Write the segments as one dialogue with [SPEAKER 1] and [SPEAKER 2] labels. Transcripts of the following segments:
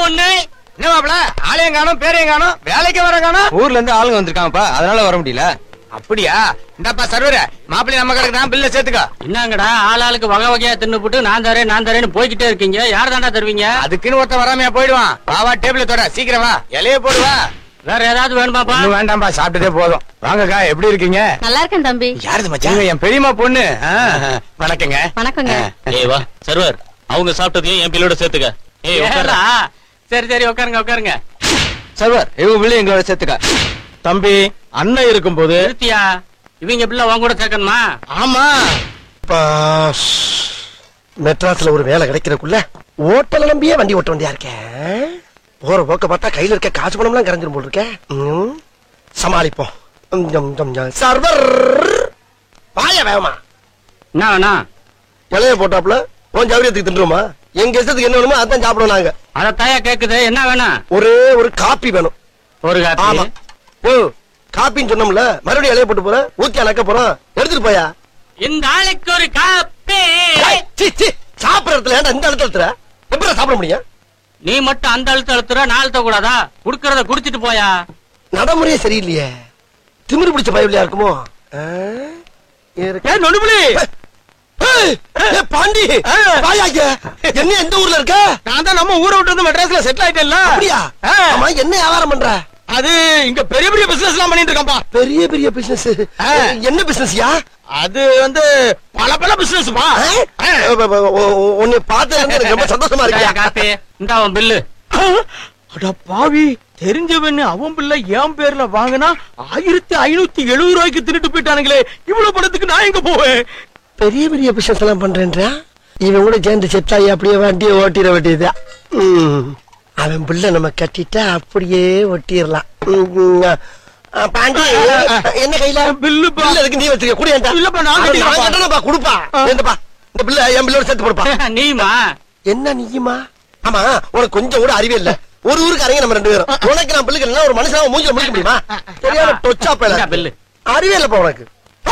[SPEAKER 1] ஒண்ணு
[SPEAKER 2] என்ன மாப்பிள ஆளையும் காணும் பேரையும் காணும் வேலைக்கு வர காணும்
[SPEAKER 3] ஊர்ல இருந்து ஆளுங்க வந்திருக்காங்கப்பா அதனால வர முடியல
[SPEAKER 2] அப்படியா இந்தாப்பா சர்வர மாப்பிள்ளை நம்ம கடைக்கு தான் பில்ல சேர்த்துக்கோ
[SPEAKER 1] என்னங்கடா ஆள் ஆளுக்கு வகை வகையா தின்னுபுட்டு நான் தரேன் நான் தரேன்னு போய்கிட்டே இருக்கீங்க யார் தாண்டா தருவீங்க
[SPEAKER 2] அதுக்குன்னு ஒருத்தன் வராமையா போயிடுவான் வாவா டேபிள் தொட சீக்கிரம் வா இலைய போடுவா
[SPEAKER 1] வேற ஏதாவது வேணுமாப்பா
[SPEAKER 2] ஒண்ணும் வேண்டாம்பா சாப்பிட்டதே போதும் வாங்கக்கா எப்படி இருக்கீங்க
[SPEAKER 4] நல்லா இருக்கேன் தம்பி
[SPEAKER 2] யாருது மச்சான் இவங்க என் பெரியம்மா பொண்ணு ஆ, வணக்கங்க
[SPEAKER 4] வணக்கங்க
[SPEAKER 5] ஏய் வா சர்வர் அவங்க சாப்பிட்டதையும் என் பில்லோட சேர்த்துக்க ஏய் உட்கார்றா.
[SPEAKER 1] ஏடா? சரி சரி உட்காருங்க உட்காருங்க
[SPEAKER 3] சர்வர் இவங்க பிள்ளை எங்களோட சேர்த்துக்க
[SPEAKER 5] தம்பி அண்ணன் இருக்கும்போது
[SPEAKER 1] நிறுத்தியா இவங்க பிள்ளை உன் கூட சேர்க்கணுமா
[SPEAKER 2] ஆமா
[SPEAKER 6] பாஸ். மெட்ராஸ்ல ஒரு வேலை கிடைக்கிறதுக்குள்ள ஓட்டல நம்பியே வண்டி ஓட்ட வேண்டியா இருக்கேன் போற போக்க பார்த்தா கையில இருக்க காசு பணம்லாம் கரைஞ்சிரும் போல் இருக்கேன் ம், சமாளிப்போம் ம், ஜம், ஜம், ஜம். சர்வர் வாய வேகமா
[SPEAKER 1] என்ன வேணா
[SPEAKER 6] இலைய போட்டாப்புல உன் ஜவுரியத்துக்கு தின்றுமா எங்க இஷ்டத்துக்கு என்ன வேணுமோ அதான் சாப்பிடுவோம் நாங்க
[SPEAKER 1] அத தாயா கேக்குது என்ன வேணும்
[SPEAKER 6] ஒரே ஒரு காப்பி வேணும்
[SPEAKER 1] ஒரு
[SPEAKER 6] ஆமா
[SPEAKER 1] காப்பி
[SPEAKER 6] ஓ காப்பின்னு சொன்னோம்ல மறுபடியும் இலைய போட்டு போறேன் ஊத்தி அணக்க போறோம் எடுத்துட்டு போயா
[SPEAKER 1] இந்த ஆளுக்கு ஒரு காப்பி
[SPEAKER 6] ஏய், சீ, சீ, சாப்பிடுற இடத்துல ஏன்டா இந்த இடத்துல எப்படி சாப்பிட முடியும்
[SPEAKER 1] நீ மட்டும் அந்த அழுத்த அழுத்துற நான் அழுத்த கூடாதா குடுக்கறத குடிச்சிட்டு போயா
[SPEAKER 6] நடைமுறையே சரியில்லையே திமிரு பிடிச்ச பயவில்லையா இருக்குமோ ஆ? இருக்கு.
[SPEAKER 2] ஏ நொடுபுலி
[SPEAKER 6] ஏய், ஏய், பாண்டி வாயா இங்க. என்ன எந்த ஊர்ல இருக்க
[SPEAKER 2] நான் தான் நம்ம ஊரை விட்டு வந்து மெட்ராஸ்ல செட்டில் ஆயிட்டேன்ல
[SPEAKER 6] அப்படியா
[SPEAKER 2] ஆ.
[SPEAKER 6] ஆமா என்ன வியாபாரம் பண்ற
[SPEAKER 2] அது இங்க பெரிய பெரிய பிசினஸ் எல்லாம் பண்ணிட்டு இருக்கான்பா
[SPEAKER 6] பெரிய பெரிய பிசினஸ்
[SPEAKER 2] ஆ.
[SPEAKER 6] என்ன பிசினஸ்யா
[SPEAKER 2] அது வந்து பல பல பிசினஸ்பா
[SPEAKER 6] உன்னை பார்த்து எனக்கு ரொம்ப சந்தோஷமா
[SPEAKER 1] இந்தாயா
[SPEAKER 6] இருக்கியா
[SPEAKER 1] காப்பி இந்த அவன் பில்லு
[SPEAKER 2] அட பாவி தெரிஞ்சவன்னு அவன் பிள்ளை என் பேர்ல வாங்கினா ஆயிரத்தி ஐநூத்தி எழுபது ரூபாய்க்கு தின்னுட்டு போயிட்டானுங்களே இவ்வளவு பணத்துக்கு நான் எங்க போவேன்
[SPEAKER 6] பெரிய பெரிய பிசினஸ் எல்லாம் பண்றேன்றா இவன் கூட சேர்ந்து செத்தாயி அப்படியே வண்டியை ஓட்டிட வேண்டியதுதான் ம். அவன் பிள்ளை நம்ம கட்டிட்டா அப்படியே ஒட்டிடலாம் ம், ஆ, பாண்டி என்ன கையில
[SPEAKER 2] பில்லுப்பா.
[SPEAKER 6] பில்லு அதுக்கு நீ வச்சுக்க குடியேன்டா
[SPEAKER 2] இல்லப்பா, நான்
[SPEAKER 6] அவன்
[SPEAKER 2] கட்டிக்கிறேன்ப்பா.
[SPEAKER 6] கட்டணும்ப்பா, கொடுப்பா என்னப்பா இந்த பிள்ளை என் பிள்ளோட சேர்த்து கொடுப்பா
[SPEAKER 1] நீமா
[SPEAKER 6] என்ன நீயுமா ஆமா உனக்கு கொஞ்சம் கூட அறிவே இல்ல ஒரு ஊருக்கு அரங்க நம்ம ரெண்டு பேரும் உனக்கு நான் பிள்ளைக்கு ஒரு மனுஷன் மூஞ்சில முடிக்க முடியுமா தெரியாம தொச்சா
[SPEAKER 1] இந்தா
[SPEAKER 6] பேல
[SPEAKER 1] பில்லு.
[SPEAKER 6] அறிவே இல்லப்பா உனக்கு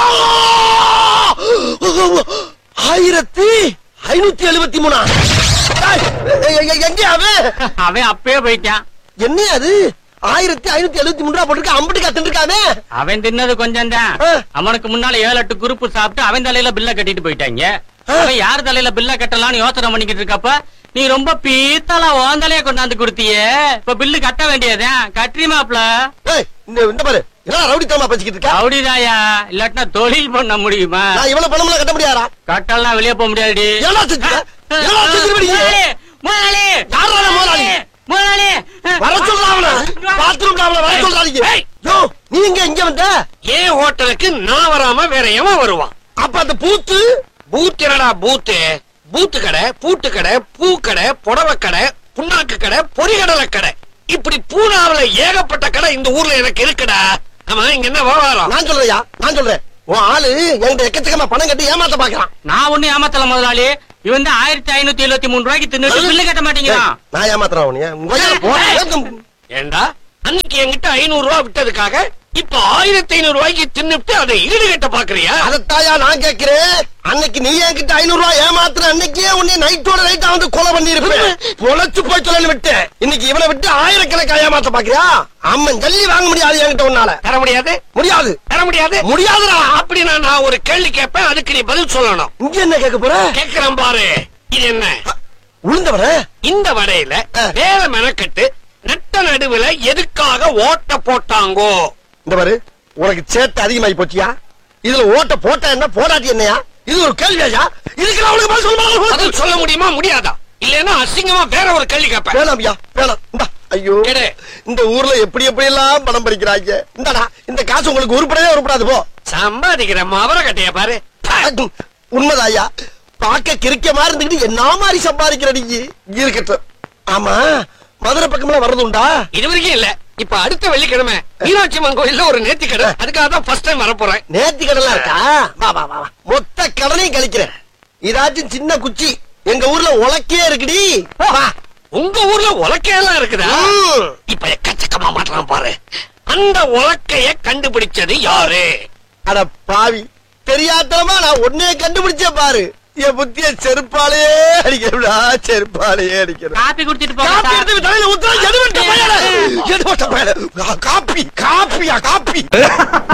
[SPEAKER 6] ஆயிரத்தி ஐநூத்தி எழுபத்தி மூணா ஏய், எ- எ- எங்க அவன்
[SPEAKER 1] அவன் அப்பயே போயிட்டான்
[SPEAKER 6] என்ன அது ஆயிரத்தி ஐநூத்தி எழுபத்தி மூணு ரூபா போட்டுருக்க அம்பட்டு காத்துருக்கானே
[SPEAKER 1] அவன் தின்னது கொஞ்சம் தான்
[SPEAKER 6] ஆ.
[SPEAKER 1] அவனுக்கு முன்னால ஏழு எட்டு குரூப் சாப்பிட்டு அவன் தலையில பில்ல கட்டிட்டு போயிட்டாங்க அவன் யார் தலையில பில்ல கட்டலாம்னு யோசனை பண்ணிக்கிட்டு இருக்கப்ப நீ ரொம்ப பீத்தலா உன் தலைய கொண்டாந்து கொடுத்தியே இப்ப பில்லு கட்ட வேண்டியதுதான் கட்டுறியுமாப்ல
[SPEAKER 6] ஏய், இந்த இந்த பாரு என்ன ரவுடித்தனமா பேசிக்கிட்டு இருக்க
[SPEAKER 1] ரவுடிதாயா இல்லாட்டினா தொழில் பண்ண முடியுமா
[SPEAKER 6] நான் இவ்வளவு பணம்லாம் கட்ட முடியாதா
[SPEAKER 1] கட்டலாம் வெளியே போக முடியாதுடி
[SPEAKER 6] ஏன்னா செஞ்சுட்ட? ஏன்னா செஞ்சுருவ நீ?
[SPEAKER 1] முதலாளி, முதலாளி
[SPEAKER 6] யார்ரா முதலாளி?
[SPEAKER 1] முதலாளி
[SPEAKER 6] வர சொல்றா அவன பாத்ரூம்ல அவன வர சொல்றாதீங்க யோ நீ எங்க இங்க வந்த
[SPEAKER 7] ஏன் ஹோட்டலுக்கு நான் வராம வேற எவன் வருவான்
[SPEAKER 6] அப்ப அந்த பூத்து
[SPEAKER 7] பூத் என்னடா பூத்து பூத்து கடை பூட்டு கடை பூ கடை புடவை கடை புண்ணாக்கு கடை பொறிகடலை கடை இப்படி பூனாவுல ஏகப்பட்ட கடை இந்த ஊர்ல எனக்கு இருக்குடா ஆமா இங்க என்ன விவகாரம்
[SPEAKER 6] நான் சொல்றேயா நான் சொல்றேன் உன் ஆளு என்கிட்ட எக்கச்சக்கமா பணம் கட்டி ஏமாத்த பாக்குறான்
[SPEAKER 1] நான் ஒண்ணு ஏமாத்தல முதலாளி இவன் தான் ஆயிரத்தி ஐநூத்தி எழுபத்தி மூணு ரூபாய்க்கு தின்னுட்டு பில்லு கட்ட மாட்டேங்கிறான்
[SPEAKER 6] நான் ஏமாத்துறேன் உன்னைய. உன் வயித்துல போடுறேன்.
[SPEAKER 7] ஏண்டா அன்னைக்கு என்கிட்ட ஐநூறு ரூபாய் விட்டதுக்காக இப்ப ஆயிரத்தி ஐநூறு ரூபாய்க்கு தின்னுட்டு அதை ஈடுகட்ட பாக்குறியா
[SPEAKER 6] அதத்தாயா நான் கேட்கிறேன் அன்னைக்கு நீ என்கிட்ட ஐநூறு ரூபாய் ஏமாத்துற அன்னைக்கே உன்னை நைட்டோட நைட்டா வந்து கொலை பண்ணி இருப்பேன் பொழைச்சு போய் சொல்லு விட்டு இன்னைக்கு இவனை விட்டு ஆயிரக்கணக்கா ஏமாத்த பாக்குறியா அம்மன் ஜல்லி வாங்க முடியாது என்கிட்ட உன்னால
[SPEAKER 7] தர முடியாது
[SPEAKER 6] முடியாது
[SPEAKER 7] தர முடியாது
[SPEAKER 6] முடியாதுடா
[SPEAKER 7] அப்படின்னா நான் ஒரு கேள்வி கேட்பேன் அதுக்கு நீ பதில் சொல்லணும்
[SPEAKER 6] இங்க என்ன கேட்க போற
[SPEAKER 7] கேக்குறேன் பாரு இது என்ன
[SPEAKER 6] உளுந்தவர
[SPEAKER 7] இந்த வடையில
[SPEAKER 6] ஆ.
[SPEAKER 7] வேலை மெனக்கட்டு நட்ட நடுவுல எதுக்காக ஓட்ட போட்டாங்கோ
[SPEAKER 6] இந்த பாரு உனக்கு சேட்டை அதிகமாயி போச்சியா இதுல ஓட்ட போட்டா என்ன போடாட்டி என்னையா இது ஒரு கேள்வியா இதுக்கு நான் உனக்கு பதில் சொல்ல
[SPEAKER 7] பதில் சொல்ல முடியுமா முடியாதா இல்லன்னா அசிங்கமா வேற ஒரு கேள்வி கேட்பேன்
[SPEAKER 6] வேணாம் ஐயா வேணாம் இந்தா ஐயோ
[SPEAKER 7] எடு.
[SPEAKER 6] இந்த ஊர்ல எப்படி எப்படி எல்லாம் பணம் பறிக்கிறாங்க இந்தடா இந்த காசு உங்களுக்கு உருப்படவே உருப்படாது போ
[SPEAKER 7] சம்பாதிக்கிற மவர கட்டைய பாரு
[SPEAKER 6] உண்மைதான் ஐயா பார்க்க கிறுக்க மாதிரி இருந்துக்கிட்டு என்ன மாதிரி சம்பாதிக்கிற நீ இருக்கட்டும் ஆமா மதுரை பக்கம்லாம் வர்றது உண்டா
[SPEAKER 7] இது வரைக்கும் இல்ல இப்ப அடுத்த வெள்ளிக்கிழமை மீனாட்சி அம்மன் கோயில்ல ஒரு நேர்த்தி கடை அதுக்காக தான் ஃபர்ஸ்ட் டைம் வர போறேன்
[SPEAKER 6] நேர்த்தி கடலாம் இருக்கா வா வா வா வா. மொத்த கடனையும் கழிக்கிறேன் இதாச்சும் சின்ன குச்சி எங்க ஊர்ல உலக்கே இருக்குடி வா
[SPEAKER 7] உங்க ஊர்ல உலக்கையெல்லாம் இருக்குதா
[SPEAKER 6] ம்.
[SPEAKER 7] இப்ப எக்கச்சக்கமா மாட்டலாம் பாரு அந்த உலக்கைய கண்டுபிடிச்சது யாரு
[SPEAKER 6] அட பாவி தெரியாதனமா நான் ஒன்னே கண்டுபிடிச்சே பாரு என் புத்திய செருப்பாலேயே அடிக்கிறா செருப்பாலேயே அடிக்கிறேன்
[SPEAKER 1] காப்பி குடிச்சிட்டு போங்க
[SPEAKER 6] காப்பி
[SPEAKER 1] சார்.
[SPEAKER 6] எடுத்து தலையில ஊத்துறா எது வெட்ட பயல எது வெட்ட பயல காப்பி காப்பியா காப்பி